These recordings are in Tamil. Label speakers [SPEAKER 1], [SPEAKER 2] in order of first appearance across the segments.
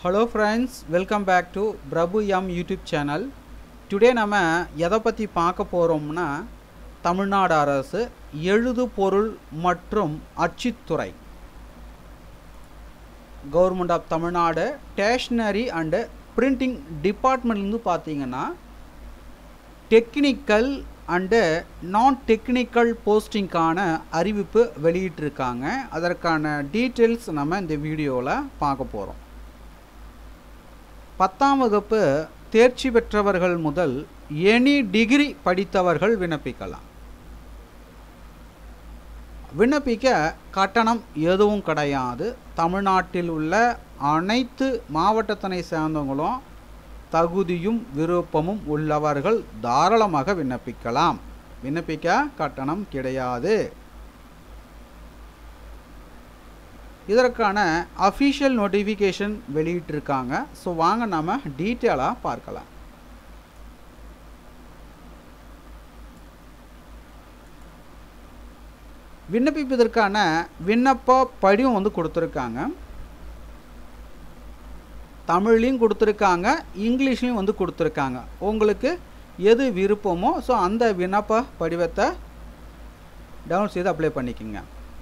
[SPEAKER 1] hello friends welcome back to Prabhu M YouTube channel today நம்ம எதை பற்றி பார்க்க போகிறோம்னா தமிழ்நாடு அரசு எழுது பொருள் மற்றும் அச்சுத்துறை government of Tamil Nadu stationery and printing டிபார்ட்மெண்ட்லேருந்து பார்த்தீங்கன்னா டெக்னிக்கல் அண்டு நான் டெக்னிக்கல் போஸ்டிங்க்கான அறிவிப்பு வெளியிட்டிருக்காங்க அதற்கான டீட்டெயில்ஸ் நம்ம இந்த வீடியோவில் பார்க்க போகிறோம் பத்தாம் வகுப்பு தேர்ச்சி பெற்றவர்கள் முதல் எனி டிகிரி படித்தவர்கள் விண்ணப்பிக்கலாம் விண்ணப்பிக்க கட்டணம் எதுவும் கிடையாது தமிழ்நாட்டில் உள்ள அனைத்து மாவட்டத்தினை சேர்ந்தவங்களும் தகுதியும் விருப்பமும் உள்ளவர்கள் தாராளமாக விண்ணப்பிக்கலாம் விண்ணப்பிக்க கட்டணம் கிடையாது இதற்கான அஃபிஷியல் நோட்டிஃபிகேஷன் வெளியிட்டிருக்காங்க ஸோ வாங்க நம்ம டீட்டெயிலாக பார்க்கலாம் விண்ணப்பிப்பதற்கான விண்ணப்ப படிவம் வந்து கொடுத்துருக்காங்க தமிழ்லையும் கொடுத்துருக்காங்க இங்கிலீஷ்லையும் வந்து கொடுத்துருக்காங்க உங்களுக்கு எது விருப்பமோ ஸோ அந்த விண்ணப்ப படிவத்தை டவுன்லோட் செய்து அப்ளை பண்ணிக்கோங்க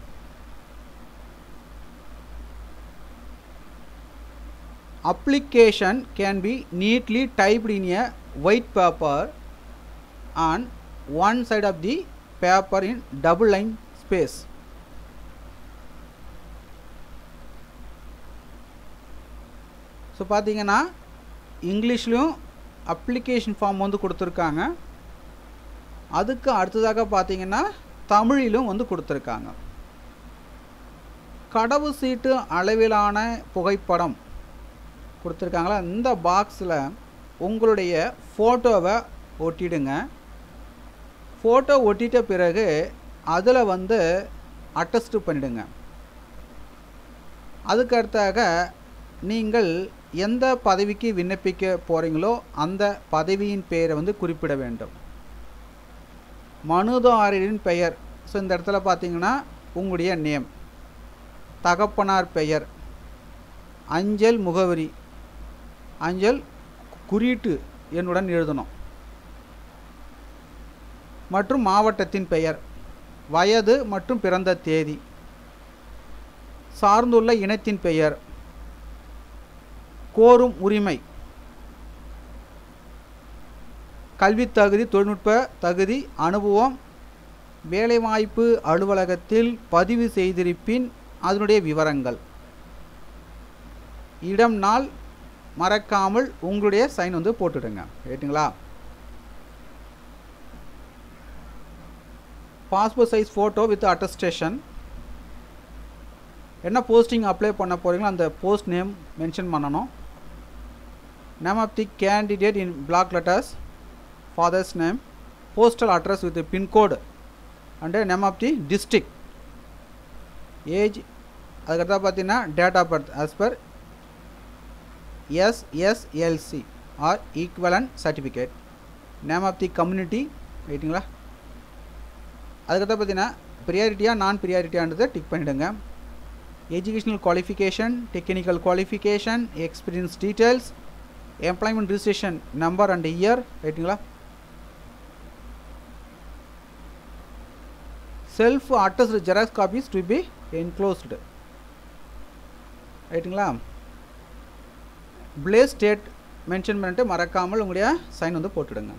[SPEAKER 1] application can be neatly typed in a white paper on one side of the paper in double line space so பார்த்தீங்கன்னா இங்கிலீஷ்லேயும் அப்ளிகேஷன் ஃபார்ம் வந்து கொடுத்துருக்காங்க அதுக்கு அடுத்ததாக பார்த்தீங்கன்னா தமிழிலும் வந்து கொடுத்துருக்காங்க கடவு சீட்டு அளவிலான புகைப்படம் கொடுத்துருக்காங்களா இந்த பாக்ஸில் உங்களுடைய ஃபோட்டோவை ஒட்டிடுங்க ஃபோட்டோ ஒட்டிட்ட பிறகு அதில் வந்து அட்டஸ்ட் பண்ணிடுங்க அதுக்கு அடுத்தாக நீங்கள் எந்த பதவிக்கு விண்ணப்பிக்க போகிறீங்களோ அந்த பதவியின் பெயரை வந்து குறிப்பிட வேண்டும் மனுதாரரின் பெயர் ஸோ இந்த இடத்துல பார்த்தீங்கன்னா உங்களுடைய நேம் தகப்பனார் பெயர் அஞ்சல் முகவரி அஞ்சல் குறியீட்டு எண்ணுடன் எழுதணும் மற்றும் மாவட்டத்தின் பெயர் வயது மற்றும் பிறந்த தேதி சார்ந்துள்ள இனத்தின் பெயர் கோரும் உரிமை கல்வி தகுதி தொழில்நுட்ப தகுதி அனுபவம் வேலைவாய்ப்பு அலுவலகத்தில் பதிவு செய்திருப்பின் அதனுடைய விவரங்கள் இடம் நாள் மறக்காமல் உங்களுடைய சைன் வந்து போட்டுடுங்க ரைட்டுங்களா passport size photo with attestation என்ன போஸ்டிங் அப்ளை பண்ண போகிறீங்களோ அந்த போஸ்ட் நேம் மென்ஷன் பண்ணணும் name of the candidate in block letters father's name postal address with pincode and name of the district age அதுக்கடுத்தா பார்த்தீங்கன்னா date of birth as per SSLC or equivalent certificate name of the community ரைட்டுங்களா அதுக்கடுத்து பார்த்தீங்கன்னா ப்ரியாரிட்டியாக நான் ப்ரியாரிட்டியான்றதை டிக் பண்ணிவிடுங்க educational qualification technical qualification experience details employment registration number and year ரைட்டுங்களா self attested xerox copies to be enclosed ரைட்டுங்களா பிளேஸ் டேட் மென்ஷன் பண்ணிட்டு மறக்காமல் உங்களுடைய சைன் வந்து போட்டுடுங்க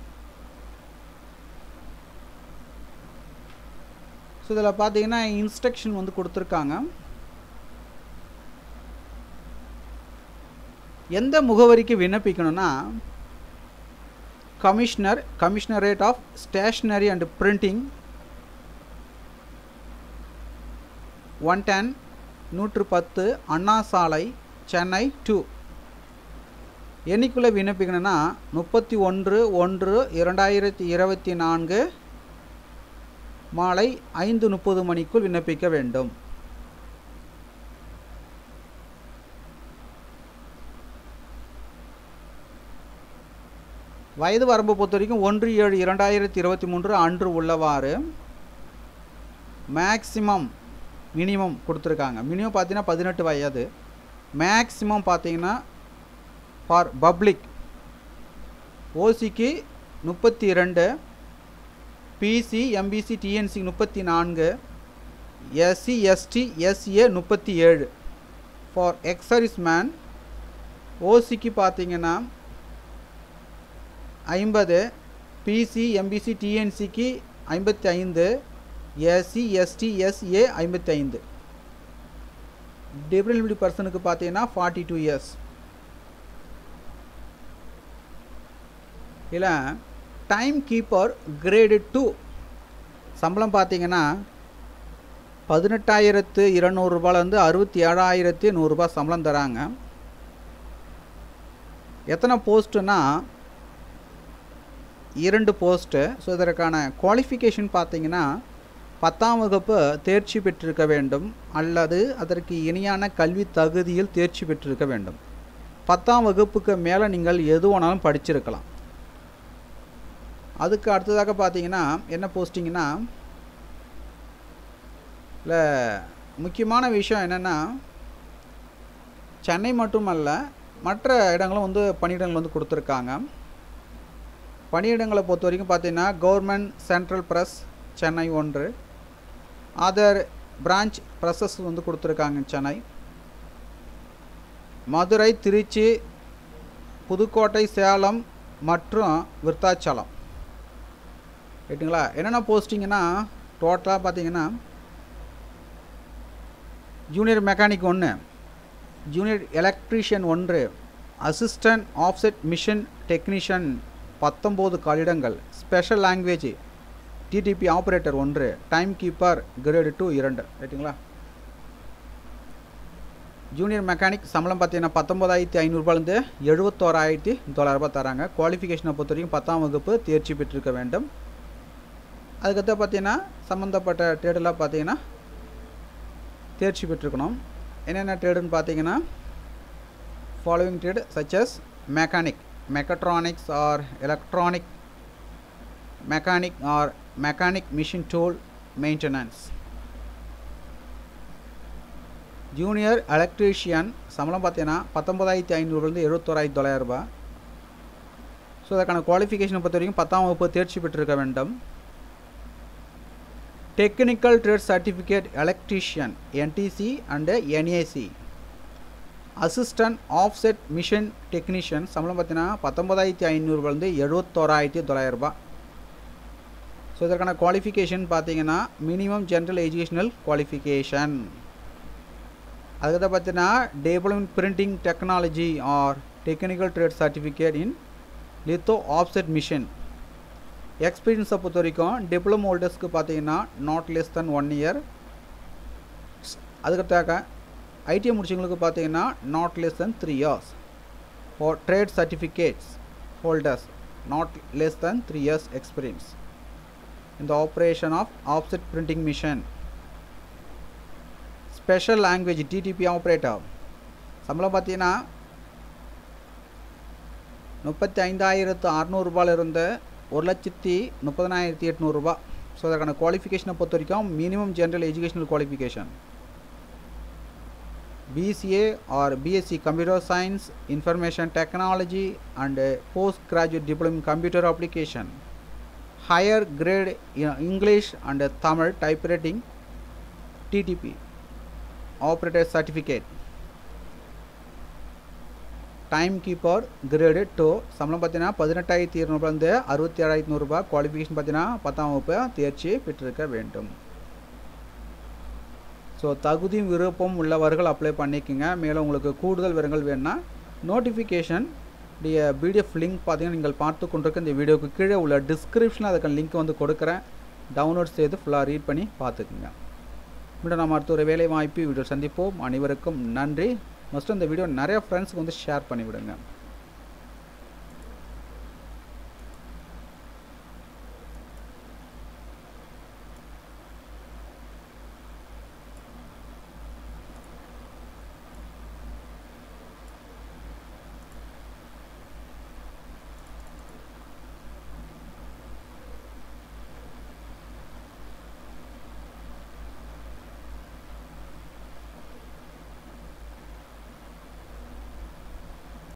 [SPEAKER 1] ஸோ இதில் பார்த்தீங்கன்னா இன்ஸ்ட்ரக்ஷன் வந்து கொடுத்துருக்காங்க எந்த முகவரிக்கு விண்ணப்பிக்கணும்னா commissioner commissionerate of stationery and printing one ten நூற்று பத்து அண்ணா சாலை சென்னை டூ என்னைக்குள்ளே விண்ணப்பிக்கணும்னா முப்பத்தி ஒன்று ஒன்று இரண்டாயிரத்தி இருபத்தி நான்கு மாலை ஐந்து முப்பது மணிக்குள் விண்ணப்பிக்க வேண்டும் வயது வரம்பு பொறுத்த வரைக்கும் ஒன்று ஏழு இரண்டாயிரத்தி இருபத்தி மூன்று அன்று உள்ளவாறு மேக்சிமம் மினிமம் கொடுத்துருக்காங்க மினிமம் பார்த்தீங்கன்னா பதினெட்டு வயது மேக்ஸிமம் பார்த்தீங்கன்னா ஃபார் பப்ளிக் ஓசிக்கு முப்பத்தி ரெண்டு பிசி எம்பிசி டிஎன்சி முப்பத்தி நான்கு எஸ்சி எஸ்டி எஸ்ஏ முப்பத்தி ஏழு ஃபார் எக்ஸர்விஸ் மேன் ஓசிக்கு பார்த்தீங்கன்னா ஐம்பது பிசி எம்பிசி டிஎன்சிக்கு ஐம்பத்தி ஐந்து எஸ்சி எஸ்டி எஸ்ஏ ஐம்பத்தி ஐந்து டிபிலிபிலிட்டி பர்சனுக்கு பார்த்தீங்கன்னா ஃபார்ட்டி டூ இயர்ஸ் இல்லை டைம் கீப்பர் கிரேடு டூ சம்பளம் பார்த்தீங்கன்னா பதினெட்டாயிரத்து இருநூறுபாலேருந்து அறுபத்தி ஏழாயிரத்து நூறுரூபா சம்பளம் தராங்க எத்தனை போஸ்ட்டுனா இரண்டு போஸ்ட்டு ஸோ இதற்கான குவாலிஃபிகேஷன் பார்த்தீங்கன்னா பத்தாம் வகுப்பு தேர்ச்சி பெற்றிருக்க வேண்டும் அல்லது அதற்கு இணையான கல்வி தகுதியில் தேர்ச்சி பெற்றிருக்க வேண்டும் பத்தாம் வகுப்புக்கு மேலே நீங்கள் எது வேணாலும் படிச்சிருக்கலாம் அதுக்கு அடுத்ததாக பார்த்தீங்கன்னா என்ன போஸ்டிங்னா இல்லை முக்கியமான விஷயம் என்னென்னா சென்னை மட்டுமல்ல மற்ற இடங்களும் வந்து பணியிடங்கள் வந்து கொடுத்துருக்காங்க பணியிடங்களை பொறுத்த வரைக்கும் பார்த்தீங்கன்னா கவர்மெண்ட் சென்ட்ரல் ப்ரெஸ் சென்னை ஒன்று அதர் பிரான்ச் ப்ரெஸ்ஸஸ் வந்து கொடுத்துருக்காங்க சென்னை மதுரை திருச்சி புதுக்கோட்டை சேலம் மற்றும் விருத்தாச்சலம் ரைட்டுங்களா என்னென்ன போஸ்டிங்கன்னா டோட்டலாக பார்த்தீங்கன்னா ஜூனியர் மெக்கானிக் ஒன்று ஜூனியர் எலக்ட்ரீஷியன் ஒன்று அசிஸ்டன்ட் ஆஃப்செட் மிஷன் டெக்னீஷியன் பத்தொம்போது காலிடங்கள் ஸ்பெஷல் லாங்குவேஜ் டிடிபி ஆப்ரேட்டர் ஒன்று டைம் கீப்பர் கிரேடு டூ இரண்டு ரைட்டுங்களா ஜூனியர் மெக்கானிக் சம்பளம் பார்த்தீங்கன்னா பத்தொம்பதாயிரத்தி ஐநூறுபாலேருந்து எழுபத்தோராயிரத்தி தொள்ளாயிரரூபா தராங்க குவாலிஃபிகேஷனை பொறுத்த வரைக்கும் பத்தாம் வகுப்பு தேர்ச்சி பெற்றிருக்க வேண்டும் அதுக்கடுத்து பார்த்தீங்கன்னா சம்மந்தப்பட்ட ட்ரேடெல்லாம் பார்த்தீங்கன்னா தேர்ச்சி பெற்றிருக்கணும் என்னென்ன ட்ரேடுன்னு பார்த்தீங்கன்னா following trade such as mechanic mechatronics or electronic mechanic or mechanic machine tool maintenance junior electrician சம்பளம் பார்த்தீங்கன்னா பத்தொம்பதாயிரத்தி ஐநூறுலேருந்து எழுபத்தோராயிரத்தி தொள்ளாயிரரூபா ஸோ அதற்கான குவாலிஃபிகேஷனை பொறுத்த வரைக்கும் பத்தாம் வகுப்பு தேர்ச்சி பெற்றிருக்க வேண்டும் technical trade certificate electrician NTC and NAC assistant offset machine technician சம்பளம் பார்த்தீங்கன்னா பத்தொம்பதாயிரத்தி ஐநூறுலேருந்து எழுபத்தோராயிரத்தி தொள்ளாயிரரூபா ஸோ இதற்கான குவாலிஃபிகேஷன் பார்த்தீங்கன்னா மினிமம் ஜென்ரல் எஜுகேஷனல் குவாலிஃபிகேஷன் அதுக்கப்புறம் பார்த்தீங்கன்னா டேபிளமெண்ட் printing technology or technical trade certificate in litho offset machine எக்ஸ்பீரியன்ஸை பொறுத்த வரைக்கும் டிப்ளமோ ஹோல்டர்ஸ்க்கு பார்த்தீங்கன்னா not less than one year அதுக்கடுத்தாக ஐடிஐ முடிச்சவங்களுக்கு பார்த்தீங்கன்னா not less than three years for trade certificates holders not less than three years experience இந்த operation of offset printing machine special language DTP operator சம்பளம் பார்த்தீங்கன்னா முப்பத்தி ஐந்தாயிரத்து அறநூறுபாலிருந்து ஒரு லட்சத்தி முப்பதனாயிரத்தி எட்நூறுபா ஸோ அதற்கான குவாலிஃபிகேஷனை பொறுத்த வரைக்கும் minimum general educational qualification BCA or BSc computer science information technology and post graduate diploma computer application higher grade English and Tamil typewriting DTP operator certificate time keeper grade two சம்பளம் பார்த்தீங்கன்னா பதினெட்டாயிரத்தி இருநூறுபாலேருந்து அறுபத்தி ஏழாயிரத்தி நூறுரூபா குவாலிஃபிகேஷன் பார்த்தீங்கன்னா பத்தாம் வகுப்பு தேர்ச்சி பெற்றிருக்க வேண்டும் ஸோ தகுதியும் விருப்பம் உள்ளவர்கள் அப்ளை பண்ணிக்கோங்க மேலும் உங்களுக்கு கூடுதல் விவரங்கள் வேணும்னா நோட்டிஃபிகேஷன் உடைய பிடிஎஃப் லிங்க் பார்த்தீங்கன்னா நீங்கள் பார்த்து கொண்டிருக்க இந்த வீடியோக்கு கீழே உள்ள டிஸ்கிரிப்ஷனில் அதுக்கான லிங்க் வந்து கொடுக்குறேன் டவுன்லோட் செய்து ஃபுல்லாக ரீட் பண்ணி பார்த்துக்குங்க மீண்டும் நம்ம அடுத்த ஒரு வேலை வாய்ப்பு வீடியோ சந்திப்போம் அனைவருக்கும் நன்றி மஸ்ட் இந்த வீடியோ நிறைய ஃப்ரெண்ட்ஸுக்கு வந்து ஷேர் பண்ணிவிடுங்க